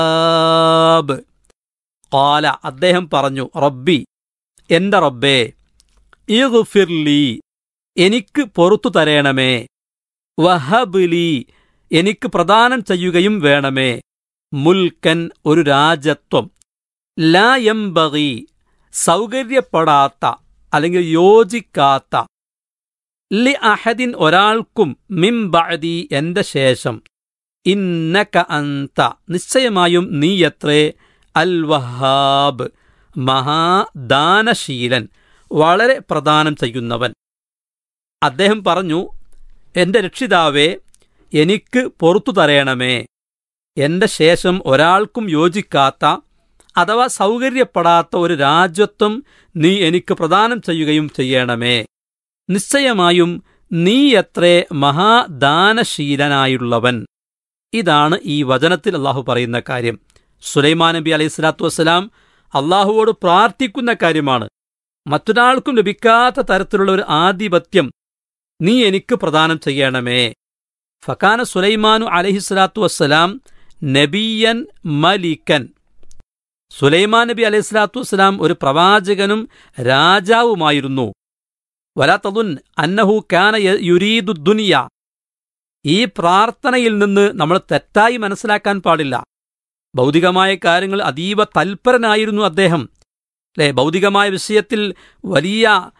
വഹാബ് കാല അദ്ദേഹം പറഞ്ഞു റബ്ബി എന്റെ റബ്ബേ ഇഗ്ഫിർലി എനിക്ക് പൊറത്തു തരേണമേ വഹബിലി എനിക്ക് പ്രദാനം ചെയ്യുകയും വേണമേ മുൽക്കൻ ഒരു രാജത്വം ലാ യംബഗി സൗകര്യപ്പെടാത്ത അല്ലെങ്കിൽ യോജിക്കാത്ത ലി അഹദിൻ ഒരാൾക്കും മിം ബഅദി എന്റെ ശേഷം ഇന്നക അന്ത നിശ്ചയമായും നീയത്രേ അൽ വഹാബ് മഹാദാനശീലൻ വളരെ പ്രദാനം ചെയ്യുന്നവൻ അദ്ദേഹം പറഞ്ഞു എന്റെ രക്ഷിതാവേ എനിക്ക് പൊറത്തു തരേണമേ എന്റെ ശേഷം ഒരാൾക്കും യോജിക്കാത്ത അഥവാ സൗകര്യപ്പെടാത്ത ഒരു രാജ്യത്വം നീ എനിക്ക് പ്രദാനം ചെയ്യുകയും ചെയ്യണമേ നിശ്ചയമായും നീ എത്രേ മഹാദാനശീലനായുള്ളവൻ ഇതാണ് ഈ വചനത്തിൽ അള്ളാഹു പറയുന്ന കാര്യം സുലൈമാൻ നബി അലൈഹി സ്വലാത്തു വസ്സലാം അള്ളാഹുവോട് പ്രാർത്ഥിക്കുന്ന കാര്യമാണ് മറ്റൊരാൾക്കും ലഭിക്കാത്ത തരത്തിലുള്ള ഒരു ആധിപത്യം നീ എനിക്ക് പ്രദാനം ചെയ്യണമേ ഫക്കാന സുലൈമാനു അലഹിസ്ലാത്തു വസ്സലാം നബിയൻ മലിക്കൻ സുലൈമാൻ നബി അലൈഹി സ്വലാത്തു വസ്സലാം ഒരു പ്രവാചകനും രാജാവുമായിരുന്നു വലാത്തതുൻ അന്നഹു കാന യ- യുരീദു ദുനിയ ഈ പ്രാർത്ഥനയിൽ നിന്ന് നമ്മൾ തെറ്റായി മനസ്സിലാക്കാൻ പാടില്ല ഭൗതികമായ കാര്യങ്ങൾ അതീവ തൽപരനായിരുന്നു അദ്ദേഹം അല്ലെ ഭൗതികമായ വിഷയത്തിൽ വലിയ